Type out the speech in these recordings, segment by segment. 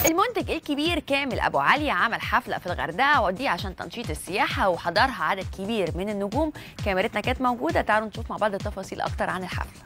المنتج الكبير كامل ابو علي عمل حفله في الغردقه ودي عشان تنشيط السياحه وحضرها عدد كبير من النجوم كاميرتنا كانت موجوده تعالوا نشوف مع بعض التفاصيل اكتر عن الحفله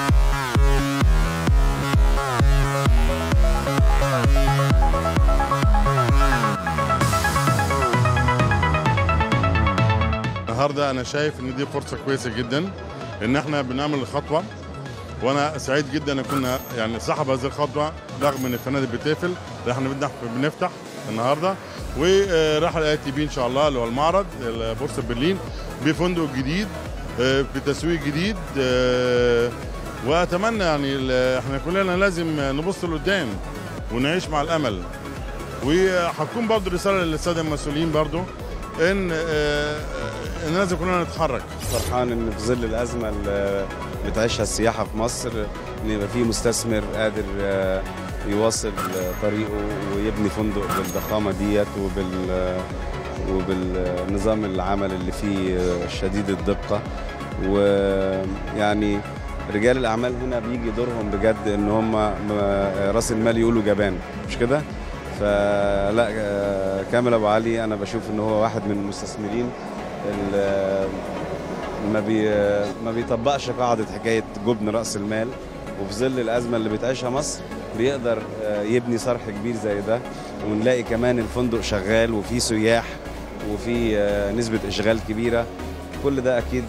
النهارده انا شايف ان دي فرصه كويسه جدا ان احنا بنعمل الخطوه وانا سعيد جدا اكون يعني صاحب هذه الخطوه رغم ان الفنادق بتقفل احنا بنفتح بنفتح النهارده وراح الاي تي بي ان شاء الله اللي هو المعرض بورصه برلين بفندق جديد بتسويق جديد واتمنى يعني احنا كلنا لازم نبص لقدام ونعيش مع الامل وهتكون برضه رساله للساده المسؤولين برضه ان ان لازم كلنا نتحرك فرحان ان في ظل الازمه اللي بتعيشها السياحه في مصر ان يبقى في مستثمر قادر يواصل طريقه ويبني فندق بالضخامه ديت وبال وبالنظام العمل اللي فيه شديد الدقه ويعني رجال الاعمال هنا بيجي دورهم بجد ان هم راس المال يقولوا جبان مش كده فلا كامل ابو علي انا بشوف ان هو واحد من المستثمرين ما بي ما بيطبقش قاعده حكايه جبن راس المال وفي ظل الازمه اللي بتعيشها مصر بيقدر يبني صرح كبير زي ده ونلاقي كمان الفندق شغال وفي سياح وفي نسبه اشغال كبيره كل ده اكيد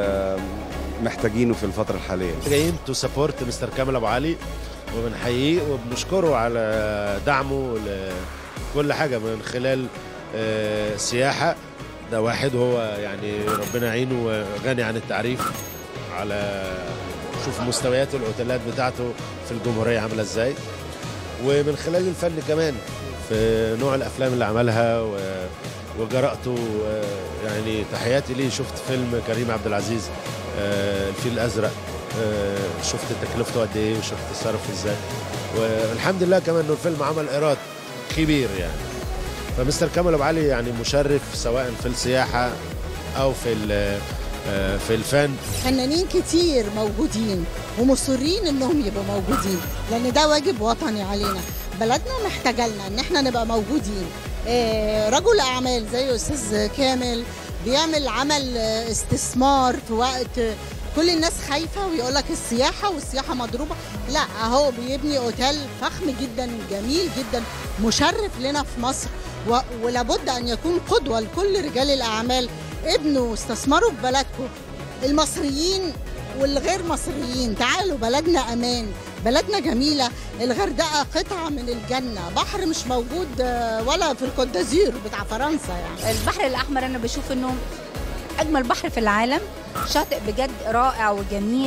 محتاجينه في الفتره الحاليه جايين تو سبورت مستر كامل ابو علي وبنحييه وبنشكره على دعمه لكل حاجه من خلال السياحه ده واحد وهو يعني ربنا يعينه غني عن التعريف على شوف مستويات الاوتيلات بتاعته في الجمهوريه عامله ازاي ومن خلال الفن كمان في نوع الافلام اللي عملها وجرأته يعني تحياتي ليه شفت فيلم كريم عبد العزيز الفيل الازرق شفت تكلفته قد ايه وشفت صرف ازاي والحمد لله كمان انه الفيلم عمل ايراد كبير يعني فمستر كامل ابو علي يعني مشرف سواء في السياحه او في في الفن فنانين كتير موجودين ومصرين انهم يبقوا موجودين لان ده واجب وطني علينا بلدنا محتاجه لنا ان احنا نبقى موجودين رجل اعمال زي استاذ كامل بيعمل عمل استثمار في وقت كل الناس خايفه ويقول لك السياحه والسياحه مضروبه لا اهو بيبني اوتيل فخم جدا جميل جدا مشرف لنا في مصر و... ولابد ان يكون قدوه لكل رجال الاعمال ابنوا واستثمروا في بلدكم المصريين والغير مصريين تعالوا بلدنا امان بلدنا جميلة الغردقة قطعة من الجنة بحر مش موجود ولا في الكوندازير بتاع فرنسا يعني البحر الأحمر أنا بشوف أنه أجمل بحر في العالم شاطئ بجد رائع وجميل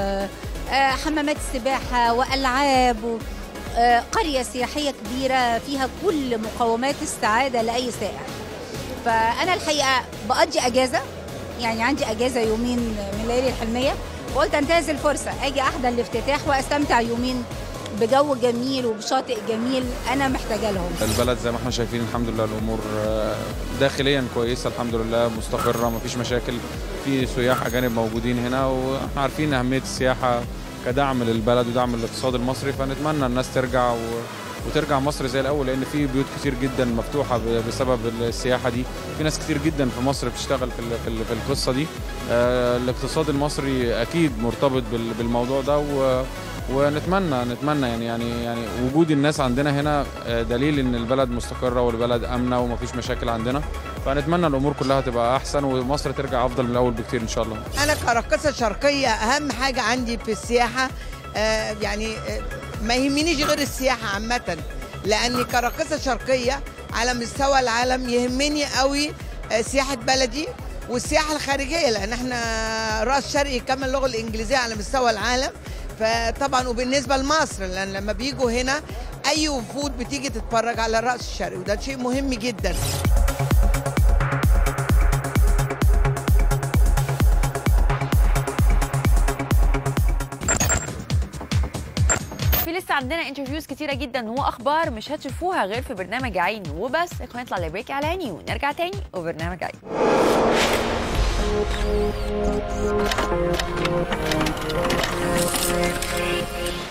حمامات سباحة وألعاب قرية سياحية كبيرة فيها كل مقومات السعادة لأي سائح فأنا الحقيقة بقضي أجازة يعني عندي أجازة يومين من الليالي الحلمية وقلت انتهز الفرصة أجي أحضر الافتتاح وأستمتع يومين بجو جميل وبشاطئ جميل انا محتاجه لهم البلد زي ما احنا شايفين الحمد لله الامور داخليا كويسه الحمد لله مستقره ما فيش مشاكل في سياح اجانب موجودين هنا واحنا عارفين اهميه السياحه كدعم للبلد ودعم للاقتصاد المصري فنتمنى الناس ترجع و... وترجع مصر زي الاول لان في بيوت كتير جدا مفتوحه بسبب السياحه دي في ناس كتير جدا في مصر بتشتغل في في القصه دي الاقتصاد المصري اكيد مرتبط بالموضوع ده و ونتمنى نتمنى يعني يعني يعني وجود الناس عندنا هنا دليل ان البلد مستقره والبلد امنه ومفيش مشاكل عندنا فنتمنى الامور كلها تبقى احسن ومصر ترجع افضل من الاول بكتير ان شاء الله. انا كراقصه شرقيه اهم حاجه عندي في السياحه آه يعني آه ما يهمنيش غير السياحه عامه لاني كراقصه شرقيه على مستوى العالم يهمني قوي آه سياحه بلدي والسياحه الخارجيه لان احنا راس شرقي كمان اللغه الانجليزيه على مستوى العالم فطبعا وبالنسبه لمصر لان لما بيجوا هنا اي وفود بتيجي تتفرج على الراس الشرقي وده شيء مهم جدا لسه عندنا انترفيوز كتيره جدا واخبار مش هتشوفوها غير في برنامج عين وبس خلينا نطلع لبريك اعلاني ونرجع تاني وبرنامج عين